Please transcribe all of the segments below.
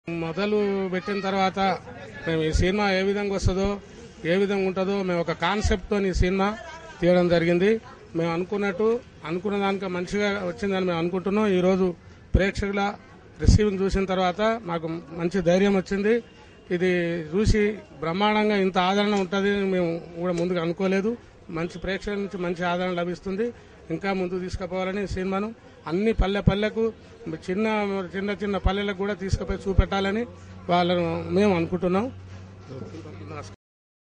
మొదలు పెట్టిన తర్వాత మేము ఈ సినిమా ఏ విధంగా వస్తుందో ఏ విధంగా ఉంటుందో మేము ఒక కాన్సెప్ట్తో ఈ సినిమా తీయడం జరిగింది మేము అనుకున్నట్టు అనుకున్న దానికి మంచిగా వచ్చిందని మేము అనుకుంటున్నాం ఈరోజు ప్రేక్షకుల రిసీవింగ్ చూసిన తర్వాత మాకు మంచి ధైర్యం వచ్చింది ఇది చూసి బ్రహ్మాండంగా ఇంత ఆదరణ ఉంటుంది మేము కూడా ముందుగా అనుకోలేదు మంచి ప్రేక్షకుల నుంచి మంచి ఆదరణ లభిస్తుంది ఇంకా ముందుకు తీసుకుపోవాలని ఈ సినిమాను అన్ని పల్లె పల్లెకు చిన్న చిన్న చిన్న పల్లెలకు కూడా తీసుకుపోయి చూపెట్టాలని వాళ్ళను మేము అనుకుంటున్నాం నమస్కారం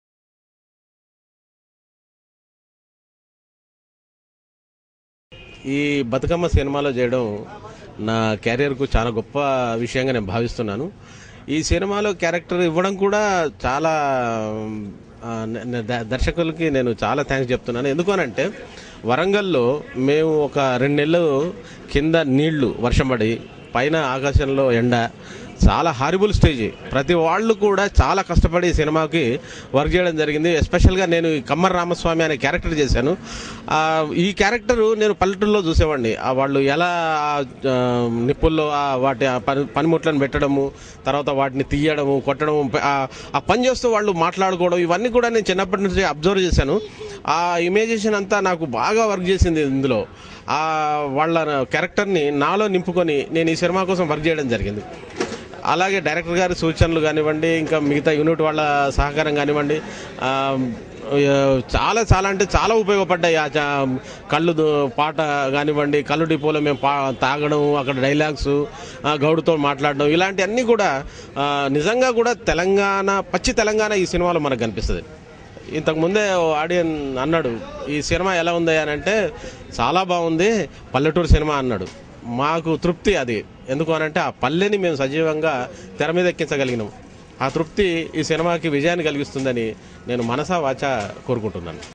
ఈ బతుకమ్మ సినిమాలో చేయడం నా కెరీర్కు చాలా గొప్ప విషయంగా నేను భావిస్తున్నాను ఈ సినిమాలో క్యారెక్టర్ ఇవ్వడం కూడా చాలా ఆ, న- న- ద- దర్శకులకి నేను చాలా థ్యాంక్స్ చెప్తున్నాను ఎందుకనంటే వరంగల్లో మేము ఒక రెండు నెలలు కింద నీళ్లు వర్షం పడి పైన ఆకాశంలో ఎండ చాలా హారిబుల్ స్టేజ్ ప్రతి వాళ్ళు కూడా చాలా కష్టపడి ఈ సినిమాకి వర్క్ చేయడం జరిగింది ఎస్పెషల్గా నేను ఈ కమ్మర్ రామస్వామి అనే క్యారెక్టర్ చేశాను ఆ, ఈ క్యారెక్టర్ నేను పల్లెటూరులో చూసేవాడిని ఆ వాళ్ళు ఎలా ఆ, నిప్పుల్లో ఆ వాటి ఆ పని పనిముట్లను పెట్టడము తర్వాత వాటిని తీయడము కొట్టడము ఆ ఆ పని చేస్తూ వాళ్ళు మాట్లాడుకోవడం ఇవన్నీ కూడా నేను చిన్నప్పటి నుంచి అబ్జర్వ్ చేశాను ఆ ఇమేజేషన్ అంతా నాకు బాగా వర్క్ చేసింది ఇందులో ఆ వాళ్ళ క్యారెక్టర్ని నాలో నింపుకొని నేను ఈ సినిమా కోసం వర్క్ చేయడం జరిగింది అలాగే డైరెక్టర్ గారి సూచనలు కానివ్వండి ఇంకా మిగతా యూనిట్ వాళ్ళ సహకారం కానివ్వండి ఆ, ఆ, చాలా చాలా అంటే చాలా ఉపయోగపడ్డాయి ఆ చా- కళ్ళు దు- పాట కానివ్వండి కళ్ళు డిపోలో మేము పా తాగడం అక్కడ డైలాగ్స్ ఆ, గౌడుతో మాట్లాడడం ఇలాంటివన్నీ కూడా ఆ, నిజంగా కూడా తెలంగాణ పచ్చి తెలంగాణ ఈ సినిమాలో మనకు కనిపిస్తుంది ఇంతకు ముందే ఆడియన్ అన్నాడు ఈ సినిమా ఎలా ఉంది అని అంటే చాలా బాగుంది పల్లెటూరు సినిమా అన్నాడు మాకు తృప్తి అది ఎందుకు అనంటే ఆ పల్లెని మేము సజీవంగా తెర మీద ఎక్కించగలిగినాం ఆ తృప్తి ఈ సినిమాకి విజయాన్ని కలిగిస్తుందని నేను మనసా వాచ కోరుకుంటున్నాను